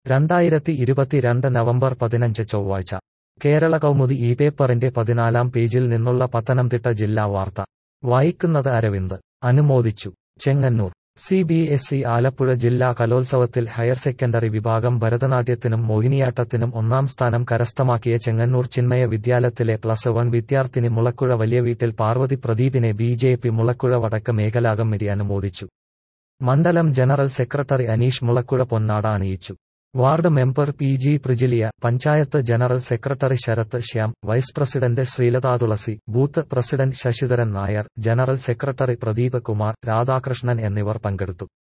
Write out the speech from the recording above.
രണ്ടായിരത്തി ഇരുപത്തിരണ്ട് നവംബർ പതിനഞ്ച് ചൊവ്വാഴ്ച കേരള കൗമുദി ഈ പേപ്പറിന്റെ പതിനാലാം പേജിൽ നിന്നുള്ള പത്തനംതിട്ട ജില്ലാ വാർത്ത വായിക്കുന്നത് അരവിന്ദ് അനുമോദിച്ചു Chengannur C B S E Alappuzha ജില്ലാ കലോത്സവത്തിൽ ഹയർ സെക്കൻഡറി വിഭാഗം ഭരതനാട്യത്തിനും മോഹിനിയാട്ടത്തിനും ഒന്നാം സ്ഥാനം കരസ്ഥമാക്കിയ ചെങ്ങന്നൂർ ചിന്മയ വിദ്യാലയത്തിലെ പ്ലസ് വൺ വിദ്യാർത്ഥിനി മുളക്കുഴ വലിയ വീട്ടിൽ പാർവതി പ്രദീപിനെ ബി ജെ പി മുളക്കുഴ വടക്ക് മേഖലാ കമ്മിറ്റി അനുമോദിച്ചു മണ്ഡലം ജനറൽ സെക്രട്ടറി അനീഷ് മുളക്കുഴ പൊന്നാട അണിയിച്ചു ward member P G Prijiliya panchayat general secretary Sarath Shyam vice president Sreelatha Thulasi booth president Sasidharan Nair general secretary Pradeep Kumar Radhakrishnan എന്നിവർ പങ്കെടുത്തു